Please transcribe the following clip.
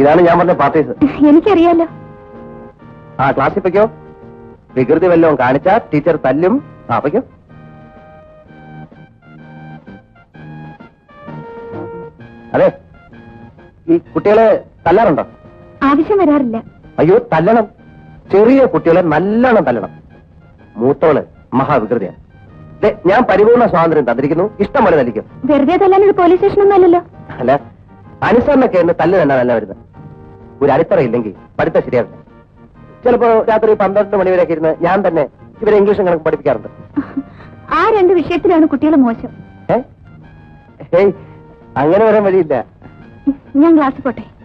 ഇതാണ് ഞാൻ പറഞ്ഞ പാർട്ടീസ് എനിക്കറിയാലോ ആ ക്ലാസ്സിൽ പൊയ്ക്കോ വികൃതി വല്ലതും കാണിച്ചാ ടീച്ചർ തല്ലും ആ പൊയ്ക്കോ അതെ ഈ കുട്ടികളെ തല്ലാറുണ്ടോ ആവശ്യം വരാറില്ല അയ്യോ തല്ലണം ചെറിയ കുട്ടികളെ നല്ലോണം തല്ലണം മൂത്തോള് മഹാവികൃതിയാണ് ദേ, ഞാൻ പരിപൂർണ സ്വാതന്ത്ര്യം തന്നിരിക്കുന്നു ഇഷ്ടം പോലെ തല്ലിക്കും വെറുതെ തല്ലാൻ ഇത് പോലീസ് സ്റ്റേഷനൊന്നും അല്ലല്ലോ അല്ല അനുസരണൊക്കെ എന്ന് തല്ല് തന്നെ നല്ല വരുന്നത് ഒരു അടിത്തറ ഇല്ലെങ്കിൽ പഠിത്തം ശരിയാവില്ല ചിലപ്പോ രാത്രി പന്ത്രണ്ട് മണിവരെയൊക്കെ ഇരുന്ന് ഞാൻ തന്നെ ഇവരെ ഇംഗ്ലീഷും കണക്ക് പഠിപ്പിക്കാറുണ്ട് ആ രണ്ട് വിഷയത്തിലാണ് കുട്ടികൾ മോശം ഏ? ഏയ് അങ്ങനെ വരാൻ വഴിയില്ല ഞാൻ ക്ലാസ്സിൽ പോട്ടെ